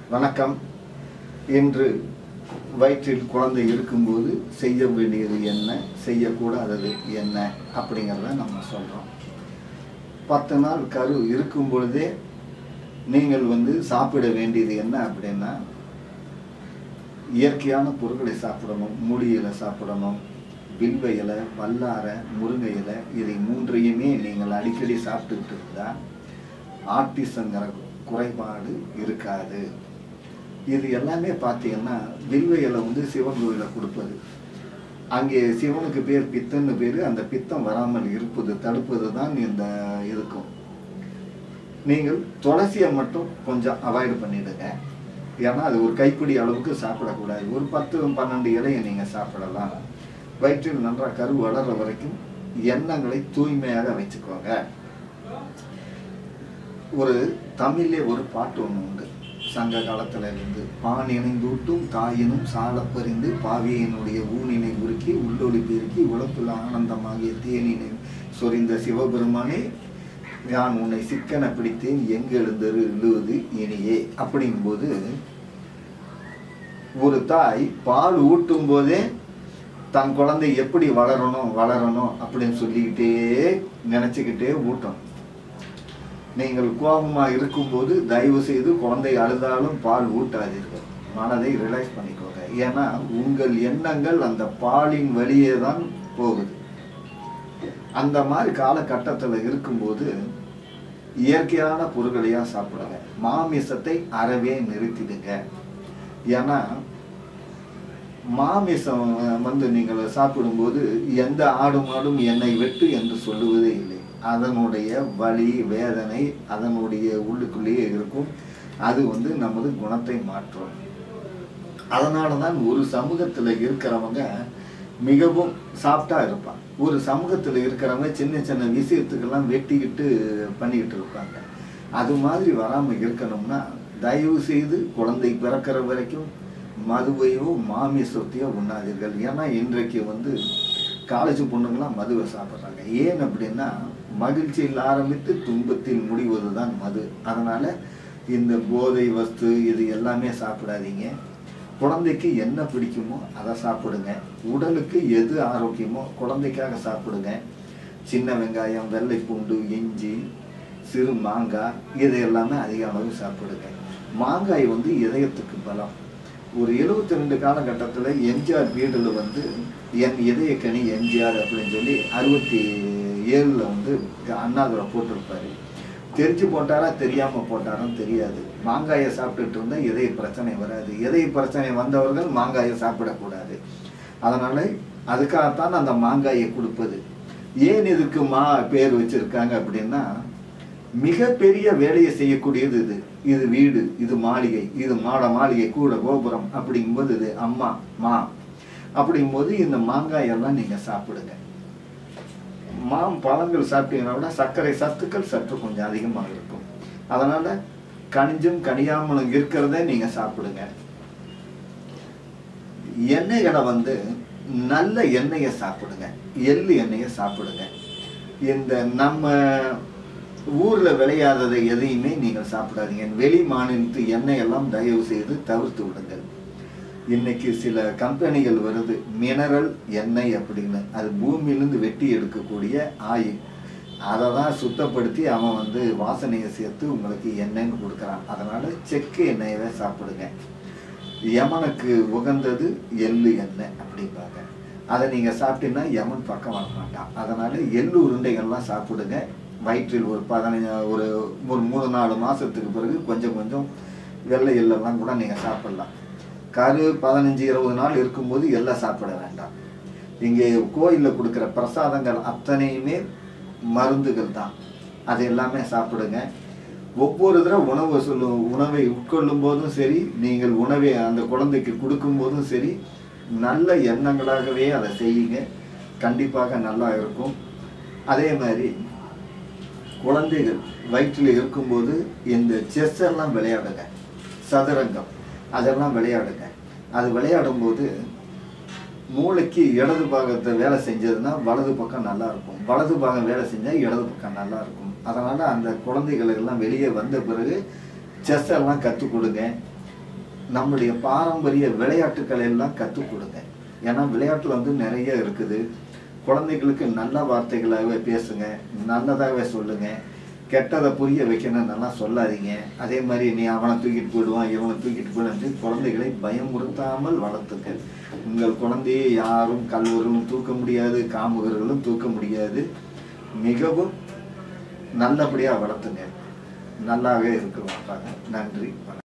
வணக்கம் இன்று வயிற்றில் குழந்தை இருக்கும்போது செய்ய வேண்டியது என்ன செய்யக்கூடாதது என்ன அப்படிங்கிறத நம்ம சொல்கிறோம் பத்து நாள் கரு இருக்கும் பொழுதே நீங்கள் வந்து சாப்பிட வேண்டியது என்ன அப்படின்னா இயற்கையான பொருட்களை சாப்பிடணும் மூலி இலை சாப்பிடணும் வில்வ இலை வல்லாரை முருங்கை இலை இதை மூன்றையுமே நீங்கள் அடிக்கடி சாப்பிட்டுக்கிட்டு இருந்தால் ஆர்டிசங்கிற குறைபாடு இருக்காது இது எல்லாமே பார்த்தீங்கன்னா வில்வ இலை வந்து சிவன் கோயிலில் கொடுப்பது அங்கே சிவனுக்கு பேர் பித்தன்னு பேர் அந்த பித்தம் வராமல் இருப்பது தடுப்பது தான் இந்த இருக்கும் நீங்கள் துளசியை மட்டும் கொஞ்சம் அவாய்டு பண்ணிடுங்க ஏன்னா அது ஒரு கைப்பிடி அளவுக்கு சாப்பிடக்கூடாது ஒரு பத்து பன்னெண்டு இலையை நீங்கள் சாப்பிடலாம் வயிற்றில் நன்றாக கரு வளர்ற வரைக்கும் எண்ணங்களை தூய்மையாக வச்சுக்கோங்க ஒரு தமிழ்லே ஒரு பாட்டு ஒன்று உண்டு சங்க காலத்துல இருந்து பான் இணைந்தூட்டும் தாயினும் சாலப்பறிந்து பாவியினுடைய ஊனினை உருக்கி உள்ளொளி பெருக்கி உழப்புல ஆனந்தமாகிய தேனினை சொரிந்த சிவபெருமானே நான் உன்னை சிக்கன பிடித்தேன் எங்கு எழுந்தரு எழுவது இனியே அப்படிங்கும்போது ஒரு தாய் பால் ஊட்டும் போதே தன் குழந்தை எப்படி வளரணும் வளரணும் அப்படின்னு சொல்லிக்கிட்டே நினச்சிக்கிட்டே ஊட்டும் நீங்கள் கோபமாக இருக்கும்போது தயவு செய்து குழந்தை அழுதாலும் பால் ஊட்டாதீர்கள் மனதை ரிலாக்ஸ் பண்ணிக்கோங்க ஏன்னா உங்கள் எண்ணங்கள் அந்த பாலின் வழியே தான் போகுது அந்த மாதிரி காலகட்டத்தில் இருக்கும்போது இயற்கையான பொருட்களையாக சாப்பிடுங்க மாமிசத்தை அறவே நிறுத்திடுங்க ஏன்னா மாமிசம் வந்து நீங்கள் சாப்பிடும்போது எந்த ஆடு மாடும் என்னை வெட்டு என்று சொல்லுவதே இல்லை அதனுடைய வலி வேதனை அதனுடைய உள்ளுக்குள்ளேயே இருக்கும் அது வந்து நமது குணத்தை மாற்றும் அதனால தான் ஒரு சமூகத்தில் இருக்கிறவங்க மிகவும் சாஃப்டா இருப்பான் ஒரு சமூகத்தில் இருக்கிறவங்க சின்ன சின்ன விஷயத்துக்கெல்லாம் வெட்டிக்கிட்டு பண்ணிக்கிட்டு இருப்பாங்க அது மாதிரி வராமல் இருக்கணும்னா தயவு செய்து குழந்தை பிறக்கிற வரைக்கும் மதுவையோ மாமிசத்தையோ உண்ணாதீர்கள் ஏன்னா இன்றைக்கு வந்து காலேஜ் பொண்ணுங்களாம் மதுவை சாப்பிட்றாங்க ஏன் அப்படின்னா மகிழ்ச்சியில் ஆரம்பித்து துன்பத்தில் முடிவது தான் மது அதனால் இந்த போதை வஸ்து இது எல்லாமே சாப்பிடாதீங்க குழந்தைக்கு என்ன பிடிக்குமோ அதை சாப்பிடுங்க உடலுக்கு எது ஆரோக்கியமோ குழந்தைக்காக சாப்பிடுங்க சின்ன வெங்காயம் வெள்ளை பூண்டு இஞ்சி சிறு மாங்காய் இது எல்லாமே அதிக அளவு சாப்பிடுங்க மாங்காய் வந்து இதயத்துக்கு பலம் ஒரு எழுபத்தி ரெண்டு காலகட்டத்தில் எம்ஜிஆர் வீடில் வந்து என் இதயக்கனி எம்ஜிஆர் அப்படின்னு சொல்லி அறுபத்தி ஏழில் வந்து அண்ணாதுரை போட்டிருப்பாரு தெரிஞ்சு போட்டாரா தெரியாமல் போட்டாரான்னு தெரியாது மாங்காயை சாப்பிட்டுட்டு இருந்தால் இதய பிரச்சனை வராது இதய பிரச்சனை வந்தவர்கள் மாங்காயை சாப்பிடக்கூடாது அதனால் அதுக்காகத்தான் அந்த மாங்காயை கொடுப்பது ஏன் இதுக்கு மா பேர் வச்சிருக்காங்க அப்படின்னா மிகப்பெரிய வேலையை செய்யக்கூடியது இது இது வீடு இது மாளிகை இது மாட மாளிகை கூட கோபுரம் அப்படிங்கும்போது இது அம்மா மா அப்படிங்கும்போது இந்த மாங்காய் எல்லாம் நீங்க சாப்பிடுங்க மாம் பழங்கள் சாப்பிட்டீங்கன்னா விட சர்க்கரை சத்துக்கள் சற்று கொஞ்சம் அதிகமாக இருக்கும் அதனால கனிஞ்சும் கனியாமலும் இருக்கிறத நீங்க சாப்பிடுங்க எண்ணெய்களை வந்து நல்ல எண்ணெயை சாப்பிடுங்க எள்ளு எண்ணெயை சாப்பிடுங்க இந்த நம்ம ஊர்ல விளையாததை எதையுமே நீங்கள் சாப்பிடாதீங்க வெளி மாநிலத்து எண்ணெய் எல்லாம் தயவு செய்து தவிர்த்து விடுங்கள் இன்னைக்கு சில கம்பெனிகள் வருது மினரல் எண்ணெய் அப்படின்னு அது பூமியிலிருந்து வெட்டி எடுக்கக்கூடிய ஆயில் அதை தான் சுத்தப்படுத்தி அவன் வந்து வாசனையை சேர்த்து உங்களுக்கு எண்ணெய்னு கொடுக்குறான் அதனால செக்கு எண்ணெயவே சாப்பிடுங்க யமனுக்கு உகந்தது எள்ளு எண்ணெய் அப்படிம்பாங்க அதை நீங்கள் சாப்பிட்டீங்கன்னா யமன் பக்கம் வர மாட்டான் அதனால எள்ளு உருண்டைகள்லாம் சாப்பிடுங்க வயிற்றில் ஒரு பதினஞ்சு ஒரு ஒரு மூணு நாலு மாதத்துக்கு பிறகு கொஞ்சம் கொஞ்சம் வெள்ளை எள்ளெல்லாம் கூட நீங்கள் சாப்பிடலாம் கரு பதினஞ்சு இருபது நாள் இருக்கும்போது எல்லாம் சாப்பிட வேண்டாம் இங்கே கோயிலில் கொடுக்குற பிரசாதங்கள் அத்தனையுமே மருந்துகள் தான் அது எல்லாமே சாப்பிடுங்க ஒவ்வொரு தடவை உணவு சொல்லும் உணவை உட்கொள்ளும் போதும் சரி நீங்கள் உணவை அந்த குழந்தைக்கு கொடுக்கும் போதும் சரி நல்ல எண்ணங்களாகவே அதை செய்யுங்க கண்டிப்பாக நல்லா இருக்கும் அதே மாதிரி குழந்தைகள் வயிற்றில் இருக்கும்போது இந்த செஸ் எல்லாம் விளையாடுங்க சதுரங்கம் அதெல்லாம் விளையாடுங்க அது விளையாடும்போது மூளைக்கு இடது பாகத்தை வேலை செஞ்சதுன்னா வலது பக்கம் நல்லா இருக்கும் வலது பாகம் வேலை செஞ்சால் இடது பக்கம் நல்லா இருக்கும் அதனால் அந்த குழந்தைகள் எல்லாம் வெளியே வந்த பிறகு செஸ் எல்லாம் கற்றுக் கொடுங்க நம்முடைய பாரம்பரிய விளையாட்டுக்களை எல்லாம் கற்றுக் கொடுங்க ஏன்னா விளையாட்டுல வந்து நிறைய இருக்குது குழந்தைகளுக்கு நல்ல வார்த்தைகளாகவே பேசுங்க நல்லதாகவே சொல்லுங்க கெட்டதை புரிய வைக்கணும் நல்லா சொல்லாதீங்க அதே மாதிரி நீ அவனை தூக்கிட்டு போயிடுவான் இவனை தூக்கிட்டு போயிடுவான் குழந்தைகளை பயமுறுத்தாமல் வளர்த்துக்க உங்கள் குழந்தையை யாரும் கல்வரும் தூக்க முடியாது காமுகர்களும் தூக்க முடியாது மிகவும் நல்லபடியாக வளர்த்துங்க நல்லாவே இருக்கிறோம் நன்றி வணக்கம்